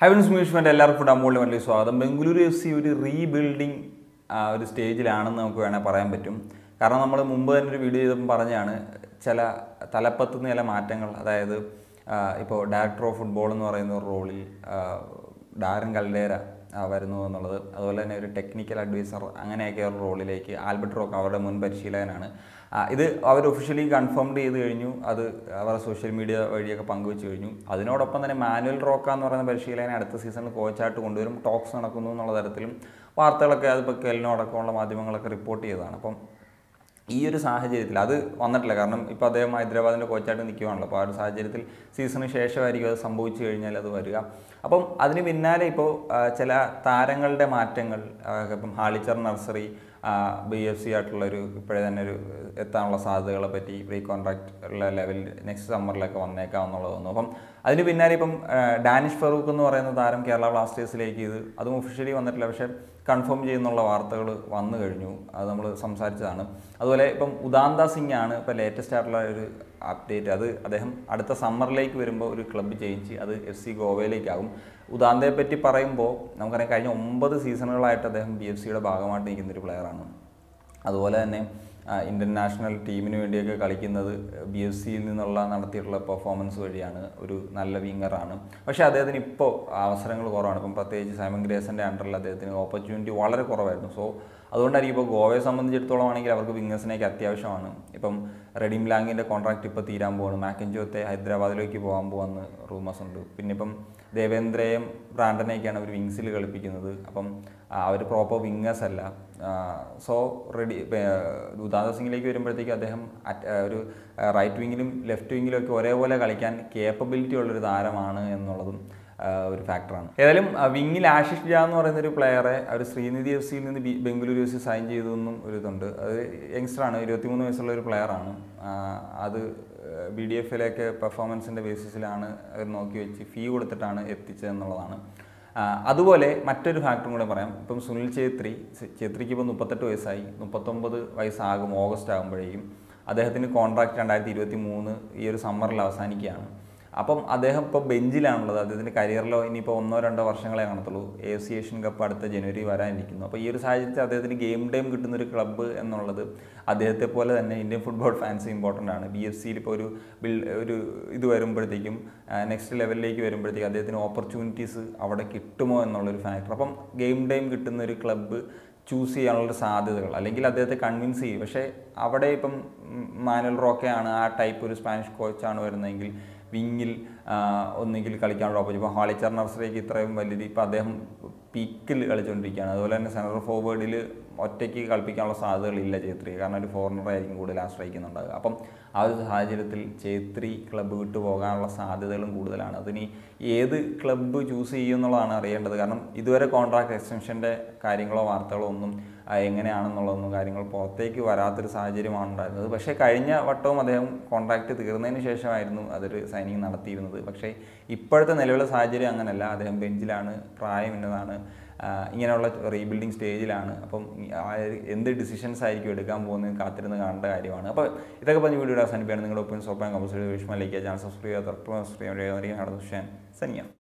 ഹൈവൻസ് മ്യൂഷ്മെൻ്റ് എല്ലാവർക്കും ഫുഡ് അമ്മോളിൽ വലിയ സ്വാഗതം ബംഗളൂരു എഫ് സി ഒരു റീബിൽഡിംഗ് ഒരു സ്റ്റേജിലാണെന്ന് നമുക്ക് വേണമെങ്കിൽ പറയാൻ പറ്റും കാരണം നമ്മൾ മുമ്പ് തന്നെ ഒരു വീഡിയോ ചെയ്തപ്പോൾ പറഞ്ഞാണ് ചില തലപ്പത്തുനിന്ന് ചില മാറ്റങ്ങൾ അതായത് ഇപ്പോൾ ഡയറക്ടർ ഓഫ് ഫുട്ബോൾ എന്ന് പറയുന്ന ഒരു റോളിൽ ഡാരൻ കൽഡേര ആ, വരുന്നു എന്നുള്ളത് അതുപോലെ തന്നെ ഒരു ടെക്നിക്കൽ അഡ്വൈസർ അങ്ങനെയൊക്കെ ഒരു റോളിലേക്ക് ആൽബർട്ട് റോക്ക് അവരുടെ മുൻ പരിശീലകനാണ് ആ, ഇത് അവർ ഒഫീഷ്യലി കൺഫേംഡ് ചെയ്ത് കഴിഞ്ഞു അത് അവരുടെ സോഷ്യൽ മീഡിയ വഴിയൊക്കെ പങ്കുവെച്ച് കഴിഞ്ഞു അതിനോടൊപ്പം തന്നെ മാനുവൽ റോക്ക എന്ന് പറയുന്ന പരിശീലകനെ അടുത്ത സീസണിൽ കോച്ചായിട്ട് കൊണ്ടുവരും ടോക്സ് നടക്കുന്നു എന്നുള്ള തരത്തിലും വാർത്തകളൊക്കെ അതിപ്പോൾ കെലിനോടക്കമുള്ള മാധ്യമങ്ങളൊക്കെ റിപ്പോർട്ട് ചെയ്തതാണ് അപ്പം ഈ ഒരു സാഹചര്യത്തിൽ അത് വന്നിട്ടില്ല കാരണം ഇപ്പോൾ അദ്ദേഹം ഹൈദരാബാദിൻ്റെ കോച്ചായിട്ട് നിൽക്കുകയാണല്ലോ അപ്പോൾ ആ ഒരു സാഹചര്യത്തിൽ സീസണിന് ശേഷമായിരിക്കും അത് സംഭവിച്ചു കഴിഞ്ഞാൽ അത് വരിക അപ്പം അതിന് പിന്നാലെ ഇപ്പോൾ ആ, ചില താരങ്ങളുടെ മാറ്റങ്ങൾ ആ, ഇപ്പം Halicharan Narzary B F C ആയിട്ടുള്ളൊരു ഇപ്പോഴേ തന്നെ ഒരു എത്താനുള്ള സാധ്യതകളെ പറ്റി പ്രീ കോൺട്രാക്ട് ഉള്ള ലെവലിൽ നെക്സ്റ്റ് സമ്മറിലൊക്കെ വന്നേക്കാം എന്നുള്ളത് തോന്നുന്നു അപ്പം അതിന് പിന്നാലെ ഇപ്പം ആ, ഡാനിഷ് ഫറൂഖ് എന്ന് പറയുന്ന താരം കേരള ബ്ലാസ്റ്റേഴ്സിലേക്ക് ഇത് അതും ഒഫീഷ്യലി വന്നിട്ടില്ല പക്ഷേ കൺഫേം ചെയ്യുന്നുള്ള വാർത്തകൾ വന്നു കഴിഞ്ഞു അത് നമ്മൾ സംസാരിച്ചതാണ് അതുപോലെ ഇപ്പം ഉദാന്ത സിംഗ് ആണ് ഇപ്പോൾ ലേറ്റസ്റ്റ് ആയിട്ടുള്ള ഒരു അപ്ഡേറ്റ് അത് അദ്ദേഹം അടുത്ത സമ്മറിലേക്ക് വരുമ്പോൾ ഒരു ക്ലബ്ബ് ചേഞ്ച് അത് എഫ് സി ഗോവയിലേക്കാകും ഉദാന്തയെ പറ്റി പറയുമ്പോൾ നമുക്കറിയാം കഴിഞ്ഞ ഒമ്പത് സീസണുകളായിട്ട് അദ്ദേഹം ബി എഫ് സിയുടെ ഭാഗമായിട്ട് നിൽക്കുന്ന ഒരു പ്ലെയറാണ് അതുപോലെ തന്നെ ആ, ഇന്ത്യൻ നാഷണൽ ടീമിന് വേണ്ടിയൊക്കെ കളിക്കുന്നത് ബി എഫ് സിയിൽ നിന്നുള്ള നടത്തിയിട്ടുള്ള പെർഫോമൻസ് വഴിയാണ് ഒരു നല്ല വിങ്ങറാണ് പക്ഷേ അദ്ദേഹത്തിന് ഇപ്പോൾ അവസരങ്ങൾ കുറവാണ് ഇപ്പം പ്രത്യേകിച്ച് സൈമൺ ഗ്രേസൻ്റെ അണ്ടറിൽ അദ്ദേഹത്തിന് ഓപ്പർച്യൂണിറ്റി വളരെ കുറവായിരുന്നു സോ അതുകൊണ്ടായിരിക്കും ഇപ്പോൾ ഗോവയെ സംബന്ധിച്ചിടത്തോളം ആണെങ്കിൽ അവർക്ക് വിങ്ങേഴ്സിനൊക്കെ അത്യാവശ്യമാണ് ഇപ്പം റെഡിം ലാങ്ങിൻ്റെ കോൺട്രാക്ട് ഇപ്പോൾ തീരാൻ പോവാണ് മാക്കൻജോത്തെ ഹൈദരാബാദിലേക്ക് പോകാൻ പോകുമെന്ന് റൂമേഴ്സ് ഉണ്ട് പിന്നെ ഇപ്പം ദേവേന്ദ്രയും ബ്രാൻഡനെയൊക്കെയാണ് അവർ വിങ്സിൽ കളിപ്പിക്കുന്നത് അപ്പം അവർ പ്രോപ്പർ വിങ്ങേഴ്സ് അല്ല സോ റെഡി ഉദാന്ത സിംഗിലേക്ക് വരുമ്പോഴത്തേക്കും അദ്ദേഹം at- ആ, ഒരു റൈറ്റ് വിങ്ങിലും ലെഫ്റ്റ് വിങ്ങിലും ഒക്കെ ഒരേപോലെ കളിക്കാൻ കേപ്പബിലിറ്റി ഉള്ളൊരു താരമാണ് എന്നുള്ളതും ആ, ഒരു ഫാക്ടറാണ് ഏതായാലും ആ, വിങ്ങിൽ ആശിഷ് ജാ എന്ന് പറയുന്ന ഒരു പ്ലെയറെ അവർ ശ്രീനിധി എഫ് സിയിൽ നിന്ന് ബി- ബംഗളൂരു എഫ് സി സൈൻ ചെയ്തെന്നും ഒരു ഇതുണ്ട് അത് യങ്സ്റ്ററാണ് ഇരുപത്തിമൂന്ന് വയസ്സുള്ള ഒരു പ്ലെയറാണ് അത് ബി ഡി എഫിലേക്ക് പെർഫോമൻസിൻ്റെ ബേസിസിലാണ് അവർ നോക്കി വെച്ച് ഫീ കൊടുത്തിട്ടാണ് എത്തിച്ചതെന്നുള്ളതാണ് ആ, അതുപോലെ മറ്റൊരു ഫാക്ടറും കൂടെ പറയാം ഇപ്പം സുനിൽ ഛേത്രി സ- ഛേത്രിക്ക് ഇപ്പോൾ മുപ്പത്തെട്ട് വയസ്സായി മുപ്പത്തൊമ്പത് വയസ്സാകും ഓഗസ്റ്റ് ആകുമ്പോഴേക്കും അദ്ദേഹത്തിന് കോൺട്രാക്ട് രണ്ടായിരത്തി ഇരുപത്തി മൂന്ന് ഈ ഒരു സമ്മറിൽ അവസാനിക്കുകയാണ് അപ്പം അദ്ദേഹം ഇപ്പോൾ ബെഞ്ചിലാണുള്ളത് അദ്ദേഹത്തിൻ്റെ കരിയറിലോ ഇനിയിപ്പോൾ ഒന്നോ രണ്ടോ വർഷങ്ങളെ കാണത്തുള്ളൂ എ സി ഏഷ്യൻ കപ്പ് അടുത്ത ജനുവരി വരാനിരിക്കുന്നു അപ്പോൾ ഈ ഒരു സാഹചര്യത്തിൽ അദ്ദേഹത്തിന് ഗെയിം ടൈം കിട്ടുന്ന ഒരു ക്ലബ്ബ് എന്നുള്ളത് അദ്ദേഹത്തെ പോലെ തന്നെ ഇന്ത്യൻ ഫുട്ബോൾ ഫാൻസ് ഇമ്പോർട്ടൻ്റ് ആണ് ബി എഫ് സിയിൽ ഇപ്പോൾ ഒരു ബിൽ ഒരു ഇത് വരുമ്പോഴത്തേക്കും നെക്സ്റ്റ് ലെവലിലേക്ക് വരുമ്പോഴത്തേക്കും അദ്ദേഹത്തിന് ഓപ്പർച്യൂണിറ്റീസ് അവിടെ കിട്ടുമോ എന്നുള്ളൊരു ഫാക്ടർ അപ്പം ഗെയിം ടൈം കിട്ടുന്ന ഒരു ക്ലബ്ബ് ചൂസ് ചെയ്യാനുള്ള സാധ്യതകൾ അല്ലെങ്കിൽ അദ്ദേഹത്തെ കൺവിൻസ് ചെയ്യും പക്ഷേ അവിടെ ഇപ്പം ഉം, മാനുവൽ റോക്കയാണ് ആ ടൈപ്പ് ഒരു സ്പാനിഷ് കോച്ചാണ് വരുന്നതെങ്കിൽ വിങ്ങിൽ ഒന്നെങ്കിൽ കളിക്കാനുള്ള ഓപ്പർച്യൂണിറ്റി ഇപ്പോൾ ഹാളിച്ചർ നർസറിക്ക് ഇത്രയും വലിയ ഇപ്പോൾ അദ്ദേഹം പീക്കിൽ കളിച്ചുകൊണ്ടിരിക്കുകയാണ് അതുപോലെ തന്നെ സെൻട്രൽ ഫോർവേഡിൽ ഒറ്റയ്ക്ക് കളിപ്പിക്കാനുള്ള സാധ്യതകളില്ല ചേത്രി കാരണം ഒരു ഫോറിനർ ആയിരിക്കും കൂടുതൽ ആശ്രയിക്കുന്നുണ്ടാകുക അപ്പം ആ ഒരു സാഹചര്യത്തിൽ ചേത്രി ക്ലബ്ബ് വിട്ടു പോകാനുള്ള സാധ്യതകളും കൂടുതലാണ് അതിന് ഏത് ക്ലബ്ബ് ചൂസ് ചെയ്യും എന്നുള്ളതാണ് അറിയേണ്ടത് കാരണം ഇതുവരെ കോൺട്രാക്ട് എക്സ്റ്റൻഷൻ്റെ കാര്യങ്ങളോ വാർത്തകളോ ഒന്നും ആ, എങ്ങനെയാണെന്നുള്ളതൊന്നും കാര്യങ്ങൾ പുറത്തേക്ക് വരാത്തൊരു സാഹചര്യമാണ് ഉണ്ടായിരുന്നത് പക്ഷേ കഴിഞ്ഞ വട്ടവും അദ്ദേഹം കോൺട്രാക്ട് തീർന്നതിന് ശേഷമായിരുന്നു അതൊരു സൈനിങ് നടത്തിയിരുന്നത് പക്ഷേ ഇപ്പോഴത്തെ നിലവിലെ സാഹചര്യം അങ്ങനെയല്ല അദ്ദേഹം ബെഞ്ചിലാണ് പ്രായമിന്നതാണ് ആ, ഇങ്ങനെയുള്ള റീബിൽഡിംഗ് സ്റ്റേജിലാണ് അപ്പം ഈ ആ ഒരു എന്ത് ഡിസിഷൻസ് ആയിരിക്കും എടുക്കാൻ പോകുന്നത് കാത്തിരുന്ന് കാണേണ്ട കാര്യമാണ് അപ്പോൾ ഇതൊക്കെ പറഞ്ഞ് വീഡിയോ അവസാനിപ്പിക്കുകയാണ് നിങ്ങളുടെ ഒപ്പം സോപ്പാൻ കമ്പൽസറി വിഷ്മ ലൈക്ക് ചാനൽ സബ്സ്ക്രൈബ് ചെയ്യാത്ത സബ്സ്ക്രൈബ് ചെയ്യുക സനിയ